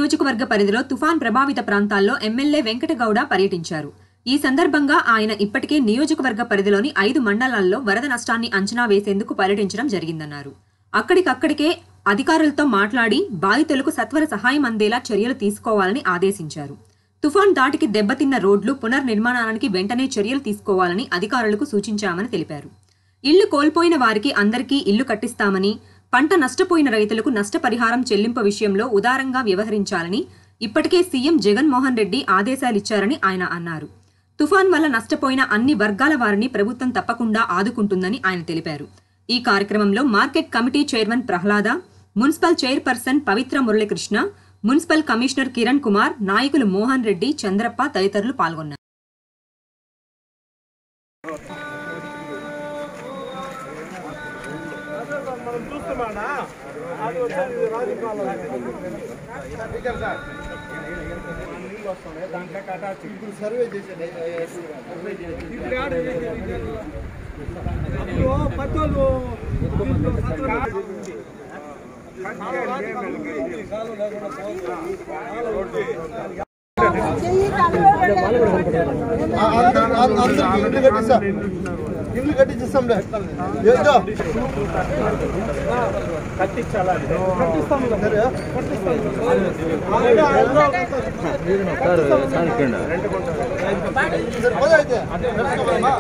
నియోజకవర్గ పరిధిలో తుఫాన్ ప్రభావిత ప్రాంతాల్లో ఎమ్మెల్యే వెంకటగౌడ పర్యటించారు ఈ సందర్భంగా ఆయన ఇప్పటికే నియోజకవర్గ పరిధిలోని ఐదు మండలాల్లో వరద నష్టాన్ని అంచనా వేసేందుకు పర్యటించడం జరిగిందన్నారు అక్కడికక్కడికే అధికారులతో మాట్లాడి బాధితులకు సత్వర సహాయం అందేలా చర్యలు తీసుకోవాలని ఆదేశించారు తుఫాన్ దాటికి దెబ్బతిన్న రోడ్లు పునర్నిర్మాణానికి వెంటనే చర్యలు తీసుకోవాలని అధికారులకు సూచించామని తెలిపారు ఇళ్లు కోల్పోయిన వారికి అందరికీ ఇల్లు కట్టిస్తామని పంట నష్టపోయిన రైతులకు నష్టపరిహారం చెల్లింపు విషయంలో ఉదారంగా వ్యవహరించాలని ఇప్పటికే సీఎం జగన్మోహన్ రెడ్డి ఆదేశాలిచ్చారని ఆయన అన్నారు తుఫాన్ వల్ల నష్టపోయిన అన్ని వర్గాల వారిని ప్రభుత్వం తప్పకుండా ఆదుకుంటుందని ఆయన తెలిపారు ఈ కార్యక్రమంలో market committee chairman Prahlada municipal chairperson Pavithra Muralikrishna municipal commissioner Kiran Kumar నాయకులు మోహన్ రెడ్డి చంద్రప్ప తదితరులు పాల్గొన్నారు మనం చూస్తున్నాడా అది వచ్చేది రాజకాలం నీళ్ళు వస్తున్నాయి దాంట్లో కట్టాల్సి ఇప్పుడు సర్వే చేసేది ఇప్పుడు ఆడ అప్పుడు పత్తోళ్ళు దీంట్లో సత్రం ఉంది. ఇల్లు కట్టిస్తా ఇల్లు కట్టించిస్తాంలే ఏంటో కట్టించాలని కట్టిస్తాం సరే సరే పద అయితే నడుచుకోవాలమ్మా.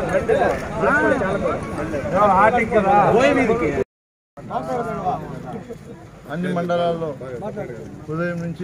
అన్ని మండలాల్లో ఉదయం నుంచి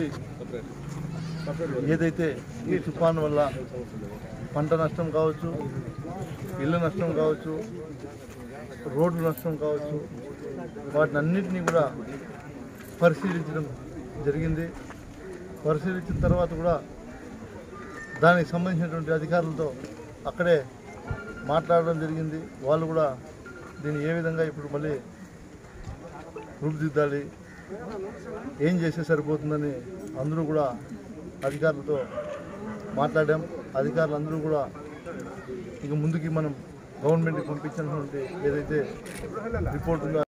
ఏదైతే ఈ తుఫాను వల్ల పంట నష్టం కావచ్చు ఇళ్ళ నష్టం కావచ్చు రోడ్లు నష్టం కావచ్చు వాటిని అన్నింటినీ కూడా పరిశీలించడం జరిగింది పరిశీలించిన తర్వాత కూడా దానికి సంబంధించినటువంటి అధికారులతో అక్కడే మాట్లాడడం జరిగింది వాళ్ళు కూడా దీన్ని ఏ విధంగా ఇప్పుడు మళ్ళీ రూపుదిద్దాలి ఏం చేస్తే సరిపోతుందని అందరూ కూడా అధికారులతో మాట్లాడాం అధికారులు అందరూ కూడా ఇక ముందుకి మనం గవర్నమెంట్కి పంపించినటువంటి ఏదైతే రిపోర్ట్ ఉందో